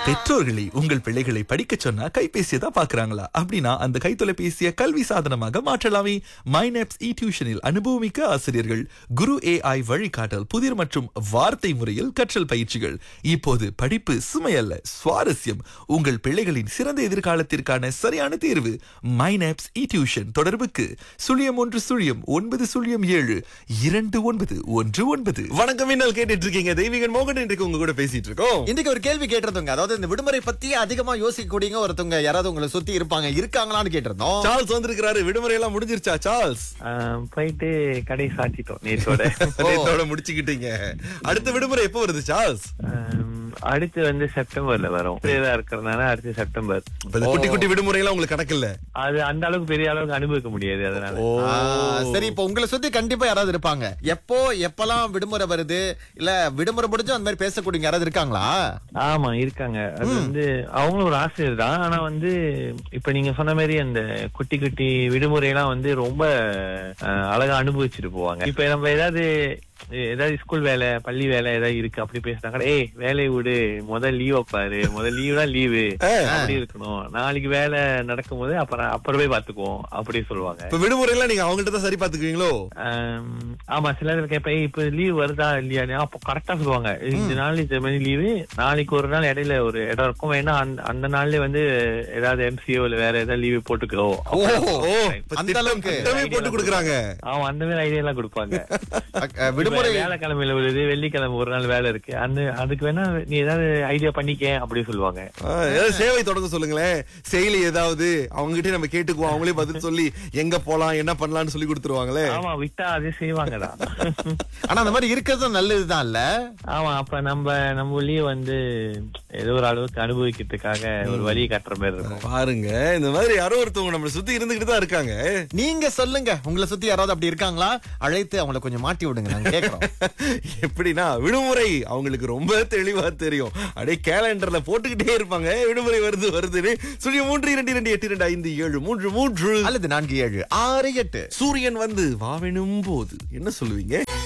பெற்றோர்களை உங்கள் பிள்ளைகளை படிக்க சொன்னா கைபேசியை தான் பாக்குறாங்களா அப்படின்னா அந்த கைத்தொலைபேசியை கல்வி சாதனமாக மாற்றலாமே மைனப்ஸ் இ டியூஷனில் அனுபவமிக்க ஆசிரியர்கள் குரு ஏஐ வழிகாட்டல் புதிர் மற்றும் வார்த்தை முறையில் கற்றல் பயிற்சிகள் இப்போது படிப்பு சுமையல்ல சுவாரஸ்யம் உங்கள் பிள்ளைகளின் சிறந்த எதிர்காலத்திற்கான சரியான தேர்வு மைனப்ஸ் இ டியூஷன் தொடர்புக்கு சுழியம் ஒன்று சுழியம் ஒன்பது சுழியம் ஏழு இரண்டு ஒன்பது ஒன்று ஒன்பது வணக்கம் என்ன கேட்டுட்டு இருக்கீங்க தெய்வீகன் மோகன் இன்றைக்கு உங்க கூட பேசிட்டு இருக்கோம் இன்னைக்கு ஒரு கேள்வி கேட்டிருந்தோங்க அதாவது இந்த விடுமுறை பத்தி அதிகமா யோசிக்கக்கூடியவங்க ஒருத்தவங்க யாராவது உங்களை சுத்தி இருப்பாங்க இருக்காங்களான்னு கேட்டிருந்தோம் சார்ல்ஸ் வந்திருக்கிறாரு விடுமுறை எல்லாம் முடிஞ்சிருச்சா சார்ல்ஸ் ஆஹ் போயிட்டு கடை சாத்திட்டோம் நேற்றோட நேத்தோட முடிச்சுக்கிட்டீங்க அடுத்த விடுமுறை எப்போ வருது சார்ல்ஸ் ஆம், அடுத்து வந்து செப்டம்பர்ல வரும் பெரியதா இருக்கிறதுனால அடுத்து செப்டம்பர் இப்ப இந்த குட்டி குட்டி விடுமுறை எல்லாம் உங்களுக்கு கணக்கு இல்ல அது அந்த அளவுக்கு பெரிய அளவுக்கு அனுபவிக்க முடியாது அதனால ஆ, சரி இப்ப உங்களை சுத்தி கண்டிப்பா யாராவது இருப்பாங்க எப்போ எப்பெல்லாம் விடுமுறை வருது இல்ல விடுமுறை முடிஞ்சு அந்த மாதிரி பேசக்கூடியவங்க யாராவது இருக்காங்களா ஆமா இருக்காங்க அது வந்து அவங்களும் ஒரு ஆசிரியர் தான் ஆனா வந்து இப்ப நீங்க சொன்ன மாதிரி அந்த குட்டி குட்டி விடுமுறை எல்லாம் வந்து ரொம்ப ஆஹ், அழகா அனுபவிச்சுட்டு போவாங்க இப்ப நம்ம ஏதாவது ஏதாவது ஸ்கூல் வேலை பள்ளி வேலை ஏதாவது இருக்கு அப்படி பேசினாங்க ஏய் வேலையை விடு முதல் லீவ் வைப்பாரு முதல் லீவ் தான் லீவு அப்படி இருக்கணும் நாளைக்கு வேலை நடக்கும் போது அப்புறம் அப்புறமே பாத்துக்குவோம் அப்படி சொல்லுவாங்க இப்ப விடுமுறை எல்லாம் நீங்க அவங்கள்ட்ட தான் சரி பாத்துக்குவீங்களோ ஆம், ஆமா சில நேரம் கேட்பேன் "ஏய், இப்ப லீவ் வருதா இல்லையா அப்போ கரெக்டா சொல்லுவாங்க இந்த நாள் இந்த மாதிரி லீவு நாளைக்கு ஒரு நாள் இடையில ஒரு இடம் இருக்கும் வேணா அந்த அந்த நாள்ல வந்து ஏதாவது எம்சிஓ இல்ல வேற ஏதாவது லீவு போட்டுக்கோ ஓ ஓ இப்ப அந்த திட்டம் அளவுக்கு. திட்டமே போட்டு கொடுக்குறாங்க ஆமா அந்த மாதிரி ஐடியா எல்லாம் கொடுப்பாங்க அஹ், விடுமுறை இப்ப வேலைக்கிழமையில வருது வெள்ளிக்கிழமை ஒரு நாள் வேலை இருக்கு அந்த அதுக்கு வேணா நீ ஏதாவது ஐடியா பண்ணிக்க அப்படி சொல்லுவாங்க ஆ, ஏதாவது சேவை தொடங்க சொல்லுங்களேன் செயலி ஏதாவது அவங்க கிட்ட நம்ம கேட்டுக்குவோம் அவங்களே பதில் சொல்லி எங்க போலாம் என்ன பண்ணலாம்னு சொல்லி கொடுத்துருவாங்களே ஆமா விட்டா அதே செய்வாங்கதான் ஆனா அந்த மாதிரி இருக்கிறது நல்லதுதான் இல்ல ஆமா அப்ப நம்ம நம்ம உள்ளே வந்து ஏதோ ஒரு அளவுக்கு அனுபவிக்கிறதுக்காக ஒரு வழியை காட்டுற மாதிரி இருக்கும் பாருங்க இந்த மாதிரி யாரோ ஒருத்தவங்க நம்மள சுத்தி இருந்துகிட்டு தான் இருக்காங்க நீங்க சொல்லுங்க உங்களை சுத்தி யாராவது அப்படி இருக்காங்களா அழைத்து அவங்கள கொஞ்சம் மாட்டி விடுங்க நாங்க கேக்குறோம் எப்படின்னா விடுமுறை அவங்களுக்கு ரொம்ப தெளிவா தெரியும் அப்படியே கேலண்டர்ல போட்டுக்கிட்டே இருப்பாங்க விடுமுறை வருது வருதுன்னு சொல்லி மூன்று இரண்டு இரண்டு எட்டு இரண்டு ஐந்து ஏழு மூன்று மூன்று அல்லது நான்கு ஏழு ஆறு எட்டு சூரியன் வந்து வாவெனும் போது என்ன சொல்லுவீங்க